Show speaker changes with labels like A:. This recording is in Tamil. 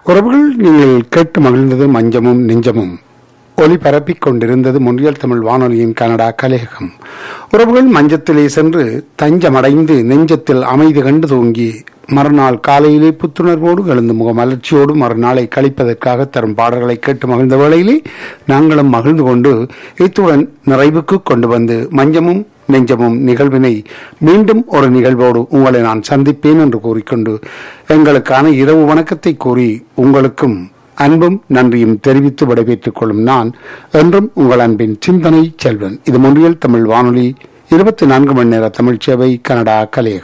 A: உறவுகள் நீங்கள் கேட்டு மகிழ்ந்தது மஞ்சமும் நெஞ்சமும் ஒலி பரப்பிக் கொண்டிருந்தது முன்றியல் தமிழ் வானொலியின் கனடா கலையகம் உறவுகள் மஞ்சத்திலே சென்று தஞ்சமடைந்து நெஞ்சத்தில் அமைதி கண்டு தூங்கி மறுநாள் காலையிலே புத்துணர்வோடு எழுந்து முகமலர்ச்சியோடு மறுநாளை கழிப்பதற்காக தரும் பாடல்களை கேட்டு மகிழ்ந்த வேளையிலே நாங்களும் மகிழ்ந்து கொண்டு இத்துடன் நிறைவுக்கு கொண்டு வந்து மஞ்சமும் நெஞ்சமும் நிகழ்வினை மீண்டும் ஒரு நிகழ்வோடு உங்களை நான் சந்திப்பேன் என்று கூறிக்கொண்டு எங்களுக்கான இரவு வணக்கத்தை கூறி உங்களுக்கும் அன்பும் நன்றியும் தெரிவித்து விடைபெற்றுக் கொள்ளும் நான் என்றும் உங்கள் அன்பின் சிந்தனை செல்வன் இது மொழியில் தமிழ் வானொலி இருபத்தி நான்கு மணி நேர தமிழ் சேவை கனடா கலையகம்